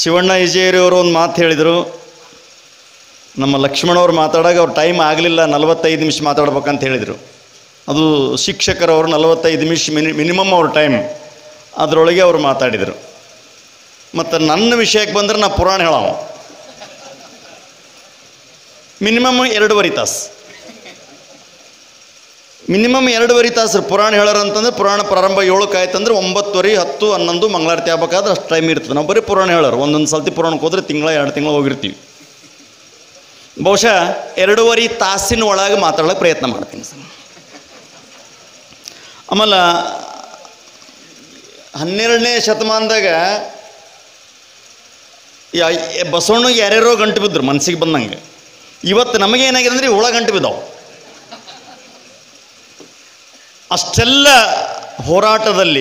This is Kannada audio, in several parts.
ಶಿವಣ್ಣ ವಿಜಯರವರು ಒಂದು ಮಾತು ಹೇಳಿದರು ನಮ್ಮ ಲಕ್ಷ್ಮಣವ್ರು ಮಾತಾಡಾಗ ಅವ್ರ ಟೈಮ್ ಆಗಲಿಲ್ಲ ನಲವತ್ತೈದು ನಿಮಿಷ ಮಾತಾಡ್ಬೇಕಂತ ಹೇಳಿದರು ಅದು ಶಿಕ್ಷಕರವರು ನಲವತ್ತೈದು ನಿಮಿಷ ಮಿನಿ ಮಿನಿಮಮ್ ಅವ್ರ ಟೈಮ್ ಅದರೊಳಗೆ ಅವರು ಮಾತಾಡಿದರು ಮತ್ತು ನನ್ನ ವಿಷಯಕ್ಕೆ ಬಂದ್ರೆ ನಾ ಪುರಾಣ ಹೇಳವ ಮಿನಿಮಮ್ ಎರಡೂವರೆ ತಾಸು ಮಿನಿಮಮ್ ಎರಡೂವರೆ ತಾಸು ಪುರಾಣ ಹೇಳೋರು ಅಂತಂದ್ರೆ ಪುರಾಣ ಪ್ರಾರಂಭ ಏಳಕ್ಕೆ ಆಯ್ತಂದ್ರೆ ಒಂಬತ್ತುವರೆ ಹತ್ತು ಹನ್ನೊಂದು ಮಂಗಳಾರತಿ ಆಗ್ಬೇಕಾದ್ರೆ ಅಷ್ಟು ಟೈಮ್ ಇರ್ತದೆ ನಾವು ಬರೀ ಪುರಾಣ ಹೇಳೋರು ಒಂದೊಂದು ಸಲ್ತಿ ಪುರಾಣಕ್ಕೆ ಹೋದ್ರೆ ತಿಂಗಳ ಎರಡು ತಿಂಗಳು ಹೋಗಿರ್ತೀವಿ ಬಹುಶಃ ಎರಡೂವರೆ ತಾಸಿನ ಒಳಗೆ ಮಾತಾಡೋಕ್ಕೆ ಪ್ರಯತ್ನ ಮಾಡ್ತೀನಿ ಸರ್ ಆಮೇಲೆ ಹನ್ನೆರಡನೇ ಶತಮಾನದಾಗ ಯಾ- ಬಸವಣ್ಣಗೆ ಯಾರ್ಯಾರೋ ಗಂಟು ಬಿದ್ದರು ಮನಸ್ಸಿಗೆ ಬಂದಂಗೆ ಇವತ್ತು ನಮಗೇನಾಗಿದೆ ಅಂದರೆ ಹುಳ ಗಂಟು ಬಿದ್ದಾವೆ ಅಷ್ಟೆಲ್ಲ ಹೋರಾಟದಲ್ಲಿ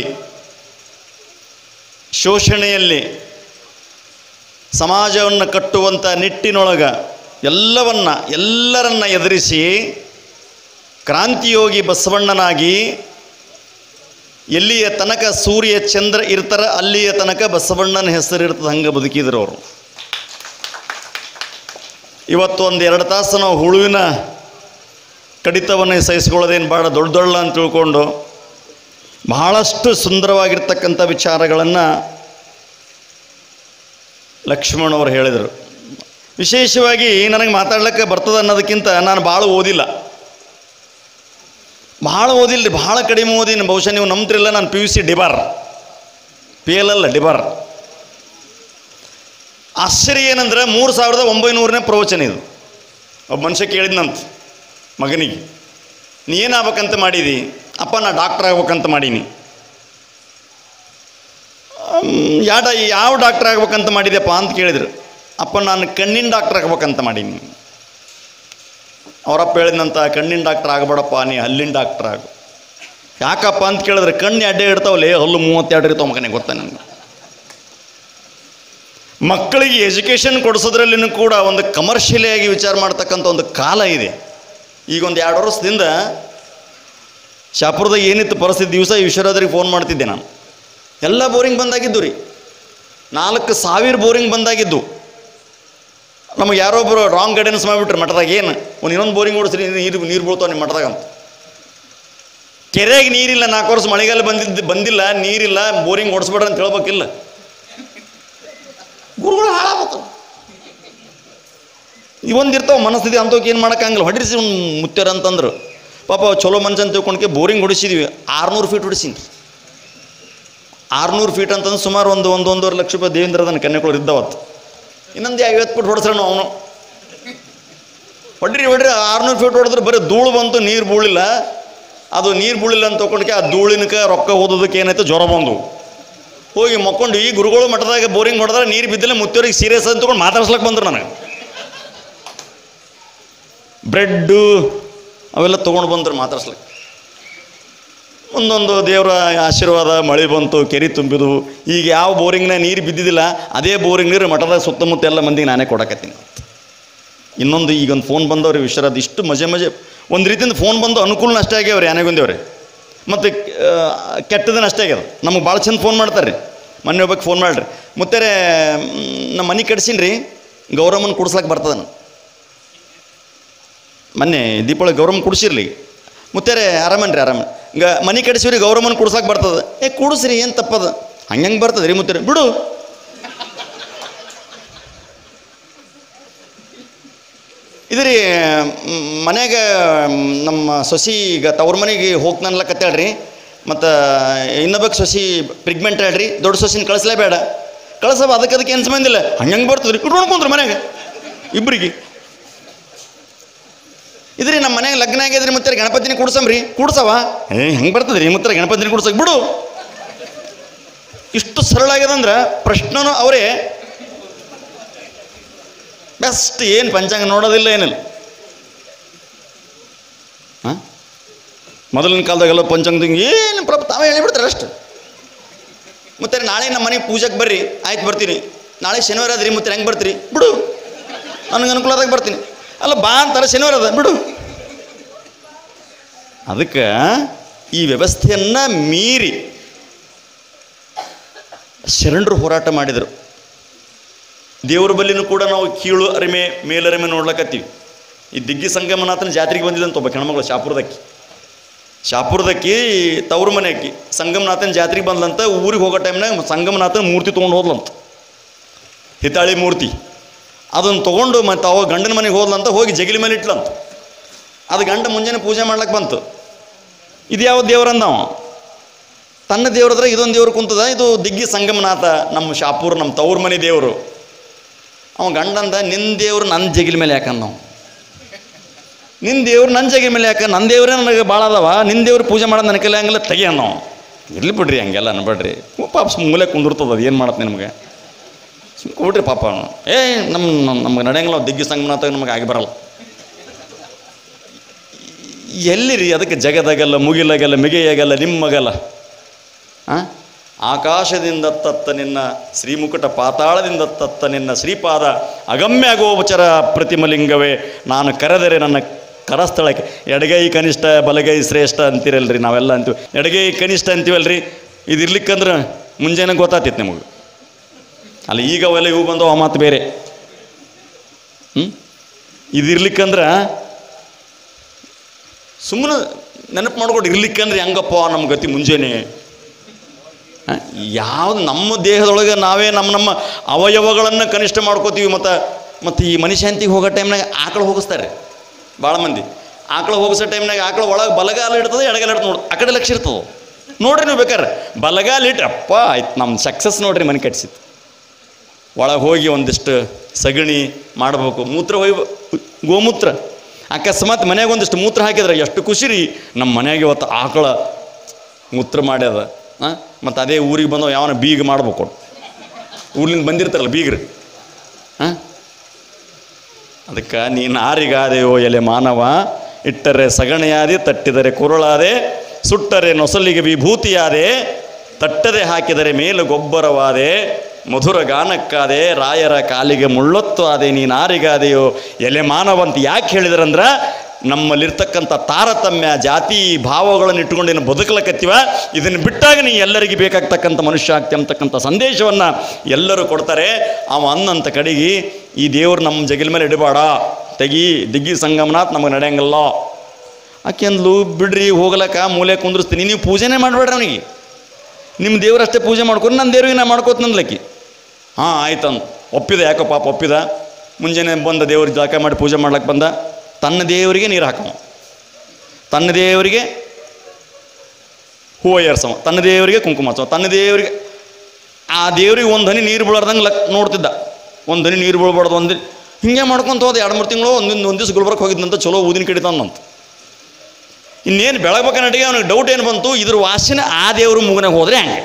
ಶೋಷಣೆಯಲ್ಲಿ ಸಮಾಜವನ್ನು ಕಟ್ಟುವಂಥ ನಿಟ್ಟಿನೊಳಗ ಎಲ್ಲವನ್ನ ಎಲ್ಲರನ್ನ ಎದುರಿಸಿ ಕ್ರಾಂತಿಯೋಗಿ ಬಸವಣ್ಣನಾಗಿ ಎಲ್ಲಿಯ ತನಕ ಸೂರ್ಯ ಚಂದ್ರ ಇರ್ತಾರ ಅಲ್ಲಿಯ ತನಕ ಬಸವಣ್ಣನ ಹೆಸರು ಇರ್ತದೆ ಹಂಗೆ ಬದುಕಿದ್ರು ಅವರು ಇವತ್ತು ಒಂದು ಎರಡು ತಾಸು ನಾವು ಹುಳುವಿನ ಕಡಿತವನ್ನು ಸಹಿಸ್ಕೊಳ್ಳೋದೇನು ಭಾಳ ದೊಡ್ಡ ದೊಡ್ಡ ಅಂತ ತಿಳ್ಕೊಂಡು ಬಹಳಷ್ಟು ಸುಂದರವಾಗಿರ್ತಕ್ಕಂಥ ವಿಚಾರಗಳನ್ನು ಲಕ್ಷ್ಮಣವರು ಹೇಳಿದರು ವಿಶೇಷವಾಗಿ ನನಗೆ ಮಾತಾಡ್ಲಿಕ್ಕೆ ಬರ್ತದೆ ಅನ್ನೋದಕ್ಕಿಂತ ನಾನು ಭಾಳ ಓದಿಲ್ಲ ಭಾಳ ಓದಿಲ್ಲ ರೀ ಭಾಳ ಕಡಿಮೆ ಓದಿನ ಬಹುಶಃ ನೀವು ನಂಬ್ತಿರಲ್ಲ ನಾನು P U C debar P L ಅಲ್ಲ ಡಿಬಾರ್ ಆಶ್ಚರ್ಯ ಏನಂದ್ರೆ ಮೂರು ಸಾವಿರದ ಒಂಬೈನೂರನೇ ಪ್ರವಚನ ಇದು ಒಬ್ಬ ಮನುಷ್ಯ ಕೇಳಿದ್ನಂತ ಮಗನಿಗೆ ನೀ ಏನಾಗ್ಬೇಕಂತ ಮಾಡಿದಿ ಅಪ್ಪ ನಾ ಡಾಕ್ಟರ್ ಆಗ್ಬೇಕಂತ ಮಾಡೀನಿ ಯಾಡ ಯಾವ ಡಾಕ್ಟರ್ ಆಗ್ಬೇಕಂತ ಮಾಡಿದ್ಯಪ್ಪ ಅಂತ ಕೇಳಿದ್ರು ಅಪ್ಪ ನಾನು ಕಣ್ಣಿನ ಡಾಕ್ಟರ್ ಆಗ್ಬೇಕಂತ ಮಾಡೀನಿ ಅವರಪ್ಪ ಹೇಳಿದಂತ ಕಣ್ಣಿನ ಡಾಕ್ಟರ್ ಆಗಬೇಡಪ್ಪ ನೀ ಹಲ್ಲಿನ ಡಾಕ್ಟರ್ ಆಗು ಯಾಕಪ್ಪ ಅಂತ ಕೇಳಿದ್ರೆ ಕಣ್ಣು ಅಡ್ಡೆ ಇಡ್ತಾವಲ್ಲೇ ಹಲ್ಲು ಮೂವತ್ತೆರಡು ಇರ್ತಾವ ಮಗನೇ ಗೊತ್ತಾ ನನಗೆ ಮಕ್ಕಳಿಗೆ ಎಜುಕೇಷನ್ ಕೊಡಿಸೋದ್ರಲ್ಲಿನೂ ಕೂಡ ಒಂದು ಕಮರ್ಷಿಯಲಿಯಾಗಿ ವಿಚಾರ ಮಾಡ್ತಕ್ಕಂಥ ಒಂದು ಕಾಲ ಇದೆ ಈಗ ಒಂದು ಎರಡು ವರ್ಷದಿಂದ ಶಾಪುರದಾಗ ಏನಿತ್ತು ಪರಿಸ್ಥಿತಿ ದಿವಸ ಈಶ್ವರದ್ರಿಗೆ ಫೋನ್ ಮಾಡ್ತಿದ್ದೆ ನಾನು ಎಲ್ಲ ಬೋರಿಂಗ್ ಬಂದಾಗಿದ್ದು ರೀ ನಾಲ್ಕು ಸಾವಿರ ಬೋರಿಂಗ್ ಬಂದಾಗಿದ್ದು ನಮಗೆ ಯಾರೊಬ್ಬರು ರಾಂಗ್ ಗೈಡೆನ್ಸ್ ಮಾಡಿಬಿಟ್ರಿ ಮಠದಾಗ ಏನು ಒಂದು ಇನ್ನೊಂದು ಬೋರಿಂಗ್ ಓಡಿಸ್ರಿ ನೀರು ನೀರು ಬೀಳ್ತಾವ ನಿಮ್ಮ ಮಠದಾಗ ಅಂತ ಕೆರೆಗೆ ನೀರಿಲ್ಲ ನಾಲ್ಕು ವರ್ಷ ಮಳೆಗಾಲ ಬಂದಿದ್ದು ಬಂದಿಲ್ಲ ನೀರಿಲ್ಲ ಬೋರಿಂಗ್ ಓಡಿಸ್ಬೇಡ್ರಿ ಅಂತ ಹೇಳ್ಬೇಕಿಲ್ಲ ಗುರುಗಳು ಹಾಳಾಗತ್ತು ಇವೊಂದಿರ್ತಾವ ಮನಸ್ಥಿತಿ ಅಂಥವ್ಕೆ ಏನು ಮಾಡೋಕ್ಕಾಗಲ್ಲ ಹೊಡಿಸಿ ಒಂದು ಮುತ್ಯಾರ ಅಂತಂದ್ರು ಪಾಪ ಅವ್ ಚಲೋ ಮನುಷ್ಯ ಅಂತ ತಿಳ್ಕೊಂಡ್ಕೆ ಬೋರಿಂಗ್ ಹೊಡಿಸಿದ್ವಿ ಆರುನೂರು ಫೀಟ್ ಹೊಡಿಸೀನಿ ಆರುನೂರು ಫೀಟ್ ಅಂತಂದ್ರೆ ಸುಮಾರು ಒಂದು ಒಂದು ಒಂದೂವರೆ ಲಕ್ಷ ರೂಪಾಯಿ ದೇವೇಂದ್ರದನ್ನ ಕನ್ಯಾಕುಳರು ಇದ್ದಾವತ್ತು ಇನ್ನೊಂದು ಐವತ್ತು ಫೀಟ್ ಹೊಡೆಸ್ರಣ ಅವನು ಹೊಡ್ರಿ ಹೊಡ್ರಿ ಆರುನೂರು ಫೀಟ್ ಹೊಡೆದ್ರೆ ಬರೀ ಧೂಳು ಬಂತು ನೀರು ಬೀಳಿಲ್ಲ ಅದು ನೀರು ಬೀಳಿಲ್ಲ ಅಂತ ತಗೊಂಡ್ಕೆ ಆ ಧೂಳಿನಕ್ಕೆ ರೊಕ್ಕ ಓದೋದಕ್ಕೆ ಏನಾಯ್ತು ಜ್ವರ ಬಂದು ಹೋಗಿ ಮಕ್ಕೊಂಡು ಈ ಗುರುಗಳು ಮಠದಾಗ ಬೋರಿಂಗ್ ಹೊಡೆದ್ರೆ ನೀರು ಬಿದ್ದಿಲ್ಲ ಮುತ್ತೋರಿಗೆ ಸೀರಿಯಸ್ ಅಂತ ತಗೊಂಡು ಮಾತಾಡ್ಸ್ಲಕ್ಕೆ ಬಂದ್ರು ನನಗೆ ಬ್ರೆಡ್ಡು ಅವೆಲ್ಲ ತೊಗೊಂಡು ಬಂದ್ರು ಮಾತಾಡ್ಸ್ಲಿಕ್ಕೆ ಒಂದೊಂದು ದೇವರ ಆಶೀರ್ವಾದ ಮಳೆ ಬಂತು ಕೆರೆ ತುಂಬಿದು ಈಗ ಯಾವ ಬೋರಿಂಗ್ನ ನೀರು ಬಿದ್ದಿದ್ದಿಲ್ಲ ಅದೇ ಬೋರಿಂಗ್ ನೀರು ಮಠದ ಸುತ್ತಮುತ್ತ ಎಲ್ಲ ಮಂದಿಗೆ ನಾನೇ ಕೊಡಕತ್ತೀನಿ ಇನ್ನೊಂದು ಈಗೊಂದು ಫೋನ್ ಬಂದವ್ರಿ ವಿಶ್ವರಾದ್ ಇಷ್ಟು ಮಜೆ ಮಜೆ ಒಂದು ರೀತಿಯಿಂದ ಫೋನ್ ಬಂದು ಅನುಕೂಲನ ಅಷ್ಟೇ ಆಗ್ಯಾವ್ರಿ ಆನೆಗೊಂದೇವ್ರಿ ಮತ್ತು ಕೆಟ್ಟದನ್ನ ಅಷ್ಟೇ ಆಗ್ಯದ ನಮಗೆ ಭಾಳ ಚಂದ ಫೋನ್ ಮಾಡ್ತಾರೆ ರೀ ಮೊನ್ನೆ ಒಬ್ಬಕ್ಕೆ ಫೋನ್ ಮಾಡ್ರಿ ಮುತ್ತರೆ ನಮ್ಮ ಮನೆ ಕಟ್ಸೀನಿ ರೀ ಗೌರಮ್ಮನ ಕುಡ್ಸ್ಲಕ್ಕೆ ಬರ್ತದೆ ನಾನು ಮೊನ್ನೆ ದೀಪಾವಳಿ ಗೌರಮ್ಮ ಕುಡಿಸಿರ್ಲಿ ಮುತ್ತಾರೆ ಆರಾಮನ್ರಿ ಆರಾಮ ಈಗ ಮನೆ ಕಡಿಸಿವ್ರಿ ಗೌರಮ್ಮನ ಕುಡ್ಸಕ್ಕೆ ಬರ್ತದೆ ಏ ಕುಡಿಸ್ರಿ ಏನು ತಪ್ಪದ ಹಂಗೆ ಬರ್ತದೆ ರೀ ಮುತ್ತಾರೆ ಬಿಡು ಇದು ರೀ ಮನ್ಯಾಗ ನಮ್ಮ ಸೊಸಿ ಈಗ ತವ್ರ ಮನೆಗೆ ಹೋಗ್ತಾನಲ್ಲಕತ್ತಾಳ್ರಿ ಮತ್ತು ಇನ್ನೊಬ್ಬಕ್ಕೆ ಸೊಸಿ ಪ್ರಿಗ್ಮೆಂಟ್ ಹೇಳ್ರಿ ದೊಡ್ಡ ಸೊಸಿನ ಕಳಿಸ್ಲೇಬೇಡ ಕಳ್ಸವ ಅದಕ್ಕೆ ಅದಕ್ಕೆ ಏನು ಸಂಬಂಧ ಇಲ್ಲ ಹಂಗೆ ಬರ್ತದೆ ರೀ ಕುಟ್ಕೊಂಡು ಕುಂತ್ರು ಮನ್ಯಾಗ ಇಬ್ಬರಿಗೆ ಇದ್ರಿ ನಮ್ಮ ಮನ್ಯಾಗ ಲಗ್ನ ಆಗ್ಯದ್ರಿ ಮತ್ತೆ ಗಣಪತಿನ ಕೂಡ್ಸಮ್ರಿ ಕೂಡ್ಸವ ಏ ಹೆಂಗೆ ಬರ್ತದೆ ರೀ ಮತ್ತೆ ಗಣಪತಿನ ಕೂಡ್ಸಕ್ ಬಿಡು ಇಷ್ಟು ಸರಳ ಆಗ್ಯದಂದ್ರೆ ಪ್ರಶ್ನನು ಅವರೇ ಬೆಸ್ಟ್ ಏನು ಪಂಚಾಂಗ ನೋಡೋದಿಲ್ಲ ಏನಿಲ್ಲ ಹಾಂ ಮೊದಲಿನ ಕಾಲದಾಗೆಲ್ಲ ಪಂಚಾಂಗದಂಗೆ ಏನು ಪ್ರಭು ತಾವೇ ಹೇಳಿಬಿಡ್ತಾರೆ ಅಷ್ಟು ಮತ್ತೆ ನಾಳೆ ನಮ್ಮ ಮನೆಗೆ ಪೂಜೆಗೆ ಬರ್ರಿ ಆಯ್ತು ಬರ್ತೀನಿ ನಾಳೆ ಶನಿವಾರ ಅದ್ರಿ ಮತ್ತೆ ಹೆಂಗೆ ಬರ್ತೀರಿ ಬಿಡು ನನಗೆ ಅನುಕೂಲದಾಗ ಬರ್ತೀನಿ ಅಲ್ಲ ಬಾ ಅಂತಾರೆ ಶನಿವಾರ ಅದ ಬಿಡು ಅದಕ್ಕೆ ಈ ವ್ಯವಸ್ಥೆಯನ್ನು ಮೀರಿ ಶರಣರು ಹೋರಾಟ ಮಾಡಿದರು ದೇವ್ರ ಬಲ್ಲಿನೂ ಕೂಡ ನಾವು ಕೀಳು ಅರಿಮೆ ಮೇಲರಿಮೆ ನೋಡ್ಲಕತ್ತೀವಿ ಈ ದಿಗ್ಗಿ ಸಂಗಮನಾಥನ ಜಾತ್ರೆಗೆ ಬಂದಿದ್ದಂತ ಒಬ್ಬ ಹೆಣ್ಮಗಳು ಶಾಪುರದಕ್ಕಿ ಶಾಪುರದಕ್ಕಿ ತವ್ರ ಮನೆ ಅಕ್ಕಿ ಸಂಗಮನಾಥನ ಜಾತ್ರೆಗೆ ಬಂದ್ಲಂತ ಊರಿಗೆ ಹೋಗೋ ಟೈಮ್ನಾಗ ಸಂಗಮನಾಥನ ಮೂರ್ತಿ ತೊಗೊಂಡು ಹೋದ್ಲಂತ ಹಿತಾಳಿ ಮೂರ್ತಿ ಅದನ್ನು ತೊಗೊಂಡು ಮತ್ತು ಅವ ಗಂಡನ ಮನೆಗೆ ಹೋದ್ಲಂತ ಹೋಗಿ ಜಗಿಲಿ ಮೇಲೆ ಇಟ್ಲಂತ ಅದು ಗಂಡ ಮುಂಜಾನೆ ಪೂಜೆ ಮಾಡ್ಲಕ್ಕೆ ಬಂತು ಇದು ಯಾವ ದೇವ್ರಂದವ ತನ್ನ ದೇವ್ರದ್ರ ಇದೊಂದು ದೇವ್ರು ಕುಂತದ ಇದು ದಿಗ್ಗಿ ಸಂಗಮನಾಥ ನಮ್ಮ ಶಾಪುರ್ ನಮ್ಮ ತವ್ರ ಮನೆ ದೇವರು ಅವ ಗಂಡಂದ ನಿನ್ನ ದೇವ್ರು ನನ್ನ ಜಗಿಲ ಮೇಲೆ ಯಾಕಂದ ನಾವು ನಿನ್ನ ದೇವ್ರು ನನ್ನ ಜಗಿಲ ಮೇಲೆ ಯಾಕೆ ನನ್ನ ದೇವ್ರೇ ನನಗೆ ಭಾಳ ಅದಾವ ನಿನ್ನ ದೇವ್ರು ಪೂಜೆ ಮಾಡೋದು ನನ್ನ ಕೈಲಿ ಹಂಗೆಲ್ಲ ತೆಗಿಯ ನಾವು ಇರ್ಲಿ ಬಿಡ್ರಿ ಹಂಗೆಲ್ಲ ಅನ್ಬೇಡ್ರಿ ಪಾಪ ಮೂಲೆ ಕುಂದಿರ್ತದ ಅದು ಏನು ಮಾಡತ್ತೆ ನಿಮ್ಗೆ ಸುಮ್ಮನೆ ಕೊಡ್ರಿ ಪಾಪ ಅವ್ನು. ಏ ನಮ್ಮ ನಮ್ಮ- ನಮ್ಗೆ ನಡೆಯಂಗಿಲ್ಲ ನಾವು ದಿಗ್ಗಿ ಸಂಗಮನಾಥ ನಮಗೆ ಆಗಿ ಬರಲ್ಲ ಎಲ್ಲಿರಿ ಅದಕ್ಕೆ ಜಗದಾಗಲ್ಲ ಮುಗಿಲಾಗಲ್ಲ ಮಿಗೆಯಾಗಲ್ಲ ನಿಮ್ಮಗಲ್ಲ ಆ? ಆಕಾಶದಿಂದ ತತ್ತ ನಿನ್ನ ಶ್ರೀಮುಕುಟ ಪಾತಾಳದಿಂದ ತತ್ತ ನಿನ್ನ ಶ್ರೀಪಾದ ಅಗಮ್ಯ ಗೋಚರ ಪ್ರತಿಮಲಿಂಗವೇ ನಾನು ಕರೆದರೆ ನನ್ನ ಕರಸ್ಥಳಕ್ಕೆ ಎಡಗೈ ಕನಿಷ್ಠ ಬಲಗೈ ಶ್ರೇಷ್ಠ ಅಂತೀರಲ್ರಿ ನಾವೆಲ್ಲ ಅಂತೀವಿ ಎಡಗೈ ಕನಿಷ್ಠ ಅಂತೀವಲ್ರಿ ಇದು ಇರ್ಲಿಕ್ಕಂದ್ರೆ ಮುಂಜಾನೆ ಗೊತ್ತಾತಿತ್ತು ನಿಮಗೆ ಅಲ್ಲಿ ಈಗ ಅವೆಲ್ಲ ಇವು ಬಂದವು ಆ ಮಾತು ಬೇರೆ ಹ್ಞೂ ಇದು ಇರ್ಲಿಕ್ಕಂದ್ರೆ ಸುಮ್ಮನೆ ನೆನಪು ಮಾಡ್ಕೊಂಡು ಇರ್ಲಿಕ್ಕಂದ್ರೆ ಹೆಂಗಪ್ಪ ನಮ್ಮ ಗತಿ ಮುಂಜಾನೆ ಯಾವ್ದು ನಮ್ಮ ದೇಹದೊಳಗೆ ನಾವೇ ನಮ್ಮ ನಮ್ಮ ಅವಯವಗಳನ್ನು ಕನಿಷ್ಠ ಮಾಡ್ಕೋತೀವಿ ಮತ್ತು ಮತ್ತು ಈ ಮನುಷ್ಯಾಂತಿಗೆ ಹೋಗೋ ಟೈಮ್ನಾಗ ಆಕಳು ಹೋಗಿಸ್ತಾರೆ ಭಾಳ ಮಂದಿ ಆಕಳು ಹೋಗಿಸೋ ಟೈಮ್ನಾಗ ಆಕಳು ಒಳಗೆ ಬಲಗಾಲ ಇಡ್ತದೆ ಎಡಗಾಲ ಇಡ್ತದೆ ನೋಡಿ ಆ ಕಡೆ ಲಕ್ಷ ಇರ್ತದೆ ನೋಡ್ರಿ ನೀವು ಬೇಕಾರೆ ಬಲಗಾಲ ಇಟ್ಟು ಅಪ್ಪ ಆಯ್ತು ನಮ್ಮ ಸಕ್ಸಸ್ ನೋಡ್ರಿ ಮನೆ ಕಟ್ಸಿತ್ತು ಒಳಗೆ ಹೋಗಿ ಒಂದಿಷ್ಟು ಸಗಣಿ ಮಾಡಬೇಕು ಮೂತ್ರ ಒಯ್ಬ ಗೋಮೂತ್ರ ಅಕಸ್ಮಾತ್ ಮನೆಯಾಗ ಒಂದಿಷ್ಟು ಮೂತ್ರ ಹಾಕಿದ್ರೆ ಎಷ್ಟು ಖುಷಿ ರೀ ನಮ್ಮ ಮನೆಯಾಗ ಇವತ್ತು ಆಕಳ ಮೂತ್ರ ಮಾಡ್ಯದ ಹಾಂ ಮತ್ತು ಅದೇ ಊರಿಗೆ ಬಂದವ ಯಾವನ ಬೀಗ ಮಾಡ್ಬೇಕು ಊರ್ಲಿಂದ ಬಂದಿರ್ತಾರಲ್ಲ ಬೀಗ್ರಿ ಹಾಂ ಅದಕ್ಕೆ ನೀನು ಆರಿಗಾದೆಯೋ ಎಲೆ ಮಾನವ ಇಟ್ಟರೆ ಸಗಣಿಯಾದೆ ತಟ್ಟಿದರೆ ಕುರುಳಾದೆ ಸುಟ್ಟರೆ ನೊಸಲಿಗೆ ವಿಭೂತಿಯಾದೆ ತಟ್ಟದೆ ಹಾಕಿದರೆ ಮೇಲು ಗೊಬ್ಬರವಾದೆ ಮಧುರ ಗಾನಕ್ಕಾದೆ ರಾಯರ ಕಾಲಿಗೆ ಮುಳ್ಳೊತ್ತು ಆದೆ ನೀನು ಆರಿಗಾದೆಯೋ ಎಲೆ ಮಾನವಂತ ಯಾಕೆ ಹೇಳಿದ್ರಂದ್ರೆ ನಮ್ಮಲ್ಲಿರ್ತಕ್ಕಂಥ ತಾರತಮ್ಯ ಜಾತಿ ಭಾವಗಳನ್ನು ಇಟ್ಕೊಂಡು ಏನು ಬದುಕಲಕತ್ತೀವ ಇದನ್ನು ಬಿಟ್ಟಾಗ ನೀ ಎಲ್ಲರಿಗೆ ಬೇಕಾಗ್ತಕ್ಕಂಥ ಮನುಷ್ಯ ಆಗ್ತಿ ಅಂತಕ್ಕಂಥ ಸಂದೇಶವನ್ನು ಎಲ್ಲರೂ ಕೊಡ್ತಾರೆ ಅವ ಅನ್ನಂತ ಕಡೆಗೆ ಈ ದೇವ್ರು ನಮ್ಮ ಜಗಿಲ ಮೇಲೆ ಇಡಬೇಡ ತೆಗಿ ದಿಗ್ಗಿ ಸಂಗಮನಾಥ್ ನಮಗೆ ನಡೆಯಂಗಿಲ್ಲ ಆಕೆ ಅಂದ್ಲು ಬಿಡ್ರಿ ಹೋಗ್ಲಕ್ಕ ಮೂಲೆ ಕುಂದ್ರಿಸ್ತೀನಿ ನೀವು ಪೂಜೆನೇ ಮಾಡಬೇಡ್ರಿ ಅವನಿಗೆ ನಿಮ್ಮ ದೇವರಷ್ಟೇ ಪೂಜೆ ಮಾಡ್ಕೊಂಡು ನನ್ನ ದೇವ್ರಿಗೆ ನಾ ಮಾಡ್ಕೋತನಂದ್ಲಕ್ಕಿ ಹಾಂ ಆಯ್ತಂದು ಒಪ್ಪಿದ ಯಾಕೋ ಪಾಪ ಒಪ್ಪಿದ ಮುಂಜಾನೆ ಬಂದ ದೇವ್ರಿಗೆ ಜಳಕ ಮಾಡಿ ಪೂಜೆ ಮಾಡ್ಲಕ್ಕೆ ಬಂದ ತನ್ನ ದೇವರಿಗೆ ನೀರು ಹಾಕವ ತನ್ನ ದೇವರಿಗೆ ಹೂವು ಏರ್ಸವ ತನ್ನ ದೇವರಿಗೆ ಕುಂಕುಮ ಹಚ್ಚವ ತನ್ನ ದೇವರಿಗೆ ಆ ದೇವ್ರಿಗೆ ಒಂದು ಹನಿ ನೀರು ಬೀಳಾರ್ದಂಗೆ ಲಕ್ ನೋಡ್ತಿದ್ದ ಒಂದು ಹನಿ ನೀರು ಬೀಳ್ಬಾರ್ದು ಒಂದು ಹಿಂಗೆ ಮಾಡ್ಕೊಂತ ಹೋದ ಎರಡು ಮೂರು ತಿಂಗಳು ಒಂದೊಂದು ಒಂದು ದಿವಸ ಗುಲ್ಬರ್ಗ ಹೋಗಿದ್ದಂತ ಚಲೋ ಊದಿನ ಕಡಿತಾನಂತ ಇನ್ನೇನು ಬೆಳಗ್ಬೇಕ ನಟಿಗೆ ಅವನಿಗೆ ಡೌಟ್ ಏನು ಬಂತು ಇದ್ರ ವಾಸನೆ ಆ ದೇವ್ರ ಮೂಗನಾಗ ಹೋದ್ರೆ ಹಂಗೆ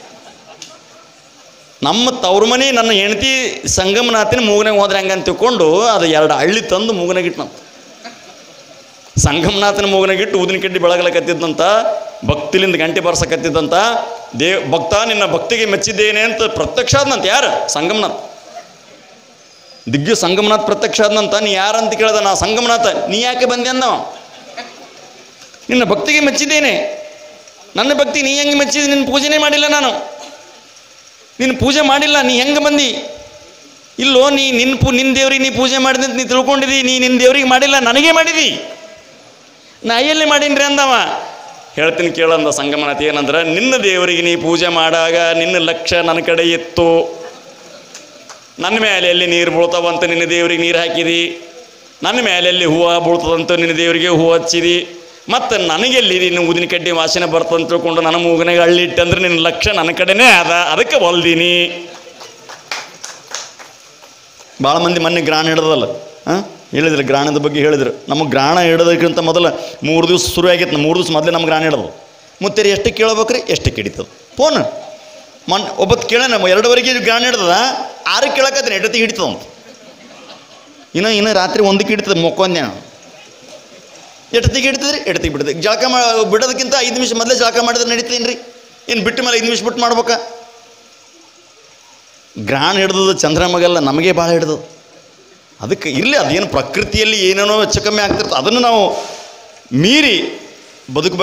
ನಮ್ಮ ತವ್ರ ಮನೆ ನನ್ನ ಹೆಂಡತಿ ಸಂಗಮನಾಥಿನ ಮೂಗನಾಗ ಹೋದ್ರೆ ಹಂಗೆ ಅಂತ ತಿಳ್ಕೊಂಡು ಅದು ಎರಡು ಹಳ್ಳಿ ತಂದು ಮೂಗನಾಗ ಇಟ್ನಂತ ಸಂಗಮನಾಥನ ಮೂಗನಾಗಿಟ್ಟು ಊದಿನ ಕಡ್ಡಿ ಬೆಳಗಲಕತ್ತಿದ್ದಂತ ಭಕ್ತಿಲಿಂದ ಗಂಟೆ ಬರ್ಸಕತ್ತಿದ್ದಂತ ದೇವ್ ಭಕ್ತ ನಿನ್ನ ಭಕ್ತಿಗೆ ಮೆಚ್ಚಿದ್ದೇನೆ ಅಂತ ಪ್ರತ್ಯಕ್ಷ ಆದ್ನಂತ ಯಾರು ಸಂಗಮನಾಥ್ ದಿಗ್ಗು ಸಂಗಮನಾಥ್ ಪ್ರತ್ಯಕ್ಷ ಆದ್ನಂತ ನೀ ಯಾರಂತ ಕೇಳ್ದ ನಾ ಸಂಗಮನಾಥ ನೀ ಯಾಕೆ ಬಂದೆ ಅಂದವ ನಿನ್ನ ಭಕ್ತಿಗೆ ಮೆಚ್ಚಿದ್ದೇನೆ ನನ್ನ ಭಕ್ತಿ ನೀ ಹೆಂಗೆ ಮೆಚ್ಚಿದ ನಿನ್ನ ಪೂಜೆನೇ ಮಾಡಿಲ್ಲ ನಾನು ನಿನ್ನ ಪೂಜೆ ಮಾಡಿಲ್ಲ ನೀ ಹೆಂಗೆ ಬಂದಿ ಇಲ್ಲೋ ನೀ ನಿನ್ನ ಪೂ ನಿನ್ನ ದೇವ್ರಿಗೆ ನೀ ಪೂಜೆ ಮಾಡಿದ ನೀ ತಿಳ್ಕೊಂಡಿದಿ ನೀ ನಿನ್ನ ದೇವ್ರಿಗೆ ಮಾಡಿಲ್ಲ ನನಗೇ ಮಾಡಿದಿ ನಾ ಎಲ್ಲಿ ಮಾಡೀನ್ರಿ ಅಂದವ ಹೇಳ್ತೀನಿ ಕೇಳಂದ ಸಂಗಮನಾಥ ಏನಂದ್ರೆ ನಿನ್ನ ದೇವರಿಗೆ ನೀ ಪೂಜೆ ಮಾಡಾಗ ನಿನ್ನ ಲಕ್ಷ್ಯ ನನ್ನ ಕಡೆ ಇತ್ತು ನನ್ನ ಮೇಲೆ ಎಲ್ಲಿ ನೀರು ಬೀಳ್ತಾವಂತ ನಿನ್ನ ದೇವ್ರಿಗೆ ನೀರು ಹಾಕಿದಿ ನನ್ನ ಮೇಲೆ ಎಲ್ಲಿ ಹೂವು ಬೀಳ್ತದಂತ ನಿನ್ನ ದೇವರಿಗೆ ಹೂವು ಹಚ್ಚಿದಿ ಮತ್ತು ನನಗೆಲ್ಲಿ ನಿನ್ನ ಊದಿನ ಕಡ್ಡಿ ವಾಸನೆ ಬರ್ತಂತ ತಿಳ್ಕೊಂಡು ನನ್ನ ಮೂಗನಾಗ ಹಳ್ಳಿ ಇಟ್ಟಂದ್ರೆ ನಿನ್ನ ಲಕ್ಷ್ಯ ನನ್ನ ಕಡೆನೇ ಅದ ಅದಕ್ಕೆ ಹೊಲ್ದೀನಿ ಭಾಳ ಮಂದಿ ಮೊನ್ನೆ ಗ್ರಾಣ ಹಿಡ್ದಲ್ಲ ಹಾಂ ಹೇಳಿದ್ರು ಗ್ರಾಣದ ಬಗ್ಗೆ ಹೇಳಿದ್ರು ನಮಗೆ ಗ್ರಾಣ ಹಿಡೋದಕ್ಕಿಂತ ಮೊದಲು ಮೂರು ದಿವಸ ಶುರು ಆಗಿತ್ತು ಮೂರು ದಿವಸ ಮೊದಲೇ ನಮ್ಗೆ ಗ್ರಾಣ ಹಿಡ್ದು ಮುತ್ತೇರಿ ಎಷ್ಟು ಕೇಳ್ಬೇಕ್ರಿ ಎಷ್ಟು ಹಿಡಿತದ ಫೋನ್ ಮೊನ್ ಒಬ್ಬತ್ತು ಕೇಳೋಣ ಎರಡುವರೆಗೆ ಗ್ರಾಣ ಹಿಡ್ದದ ಆರಕ್ಕೆ ಕೇಳಕತ್ತೀನಿ ಎಡತ್ತಿಗೆ ಹಿಡಿತದ ಅಂತ ಇನ್ನು ಇನ್ನು ರಾತ್ರಿ ಒಂದಕ್ಕೆ ಹಿಡಿತದ ಮೊಕ್ಕೊಂದೆ ನಾನು ಎಡತ್ತಿಗೆ ಹಿಡಿತದ್ರಿ ಎಡತ್ತಿಗೆ ಬಿಡ್ತದೆ ಜಳಕ ಮಾ ಬಿಡೋದಕ್ಕಿಂತ ಐದು ನಿಮಿಷ ಮೊದಲೇ ಜಳಕ ಮಾಡಿದ್ರೆ ನಡೀತೀನಿ ರೀ ಏನು ಬಿಟ್ಟ ಮೇಲೆ ಐದು ನಿಮಿಷ ಬಿಟ್ಟು ಮಾಡ್ಬೇಕಾ ಗ್ರಾಣ ಹಿಡ್ದದ ಚಂದ್ರಮಗೆಲ್ಲ ನಮಗೆ ಭಾಳ ಹಿಡ್ದು ಅದಕ್ಕೆ ಇರಲಿ ಅದೇನು ಪ್ರಕೃತಿಯಲ್ಲಿ ಏನೇನೋ ಹೆಚ್ಚು ಕಮ್ಮಿ ಆಗ್ತಿರ್ತದೆ ಅದನ್ನು ನಾವು ಮೀರಿ